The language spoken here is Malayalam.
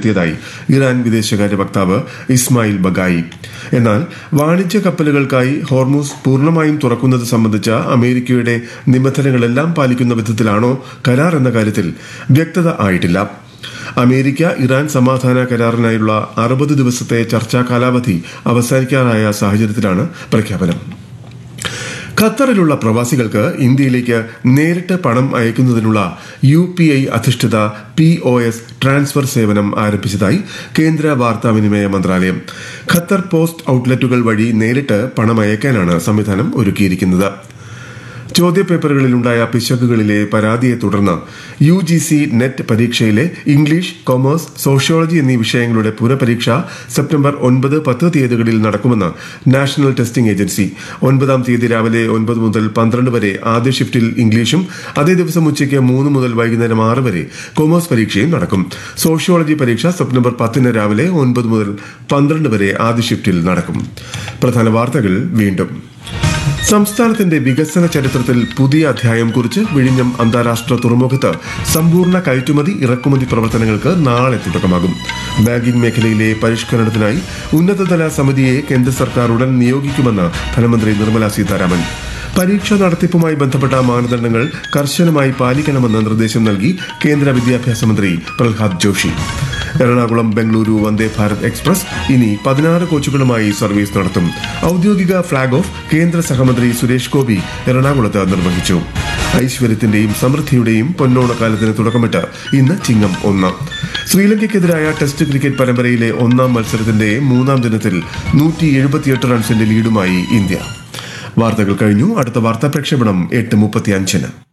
ഉറപ്പുവരുത്തിയതായി ഇറാൻ വിദേശകാര്യ വക്താവ് ഇസ്മായിൽ ബഗായി എന്നാൽ വാണിജ്യ കപ്പലുകൾക്കായി ഹോർമൂസ് പൂർണ്ണമായും തുറക്കുന്നത് സംബന്ധിച്ച അമേരിക്കയുടെ നിബന്ധനകളെല്ലാം പാലിക്കുന്ന വിധത്തിലാണോ കരാർ എന്ന കാര്യത്തിൽ വ്യക്തത ആയിട്ടില്ല അമേരിക്ക ഇറാൻ സമാധാന കരാറിനായുള്ള അറുപത് ദിവസത്തെ ചർച്ചാ കാലാവധി അവസാനിക്കാറായ സാഹചര്യത്തിലാണ് പ്രഖ്യാപനം ഖത്തറിലുള്ള പ്രവാസികൾക്ക് ഇന്ത്യയിലേക്ക് നേരിട്ട് പണം അയക്കുന്നതിനുള്ള യു പി ഐ അധിഷ്ഠിത പി ഒ എസ് ട്രാൻസ്ഫർ സേവനം ആരംഭിച്ചതായി കേന്ദ്ര വാർത്താവിനിമയ മന്ത്രാലയം ഖത്തർ പോസ്റ്റ് ഔട്ട്ലെറ്റുകൾ വഴി നേരിട്ട് പണം അയക്കാനാണ് സംവിധാനം ഒരുക്കിയിരിക്കുന്നത് ചോദ്യപേപ്പറുകളിലുണ്ടായ പിശകുകളിലെ പരാതിയെ തുടർന്ന് യു ജി സി നെറ്റ് പരീക്ഷയിലെ ഇംഗ്ലീഷ് കൊമേഴ്സ് സോഷ്യോളജി എന്നീ വിഷയങ്ങളുടെ പുനഃപരീക്ഷ സെപ്റ്റംബർ ഒൻപത് പത്ത് തീയതികളിൽ നടക്കുമെന്ന് നാഷണൽ ടെസ്റ്റിംഗ് ഏജൻസി ഒൻപതാം തീയതി രാവിലെ ഒൻപത് മുതൽ പന്ത്രണ്ട് വരെ ആദ്യ ഷിഫ്റ്റിൽ ഇംഗ്ലീഷും അതേ ദിവസം ഉച്ചയ്ക്ക് മൂന്ന് മുതൽ വൈകുന്നേരം ആറ് വരെ കൊമേഴ്സ് പരീക്ഷയും നടക്കും സോഷ്യോളജി പരീക്ഷ സെപ്റ്റംബർ പത്തിന് രാവിലെ ഒൻപത് മുതൽ പന്ത്രണ്ട് വരെ ആദ്യ ഷിഫ്റ്റിൽ നടക്കും പ്രധാന വാർത്തകൾ വീണ്ടും സംസ്ഥാനത്തിന്റെ വികസന ചരിത്രത്തിൽ പുതിയ അധ്യായം കുറിച്ച് വിഴിഞ്ഞം അന്താരാഷ്ട്ര തുറമുഖത്ത് സമ്പൂർണ്ണ കയറ്റുമതി ഇറക്കുമതി പ്രവർത്തനങ്ങൾക്ക് നാളെ തുടക്കമാകും ബാങ്കിംഗ് മേഖലയിലെ പരിഷ്കരണത്തിനായി ഉന്നതതല സമിതിയെ കേന്ദ്ര സർക്കാർ ഉടൻ നിയോഗിക്കുമെന്ന് ധനമന്ത്രി നിർമ്മല സീതാരാമൻ പരീക്ഷ നടത്തിപ്പുമായി ബന്ധപ്പെട്ട മാനദണ്ഡങ്ങൾ കർശനമായി പാലിക്കണമെന്ന് നിർദ്ദേശം നൽകി കേന്ദ്ര വിദ്യാഭ്യാസ മന്ത്രി പ്രഹ്ലാദ് ജോഷി എറണാകുളം ബംഗളൂരു വന്ദേ ഭാരത് എക്സ്പ്രസ് ഇനി പതിനാറ് കോച്ചുകളുമായി സർവീസ് നടത്തും ഔദ്യോഗിക ഫ്ളാഗ് ഓഫ് കേന്ദ്ര സഹമന്ത്രി സുരേഷ് ഗോപി എറണാകുളത്ത് നിർവഹിച്ചു ഐശ്വര്യത്തിന്റെയും സമൃദ്ധിയുടെയും പൊന്നോണക്കാലത്തിന് തുടക്കമിട്ട് ഇന്ന് ചിങ്ങം ഒന്ന് ശ്രീലങ്കയ്ക്കെതിരായ ടെസ്റ്റ് ക്രിക്കറ്റ് പരമ്പരയിലെ ഒന്നാം മത്സരത്തിന്റെ മൂന്നാം ദിനത്തിൽ നൂറ്റി എഴുപത്തിയെട്ട് റൺസിന്റെ ലീഡുമായി ഇന്ത്യ വാർത്തകൾ കഴിഞ്ഞു അടുത്ത വാർത്താ പ്രക്ഷേപണം എട്ട് മുപ്പത്തി അഞ്ചിന്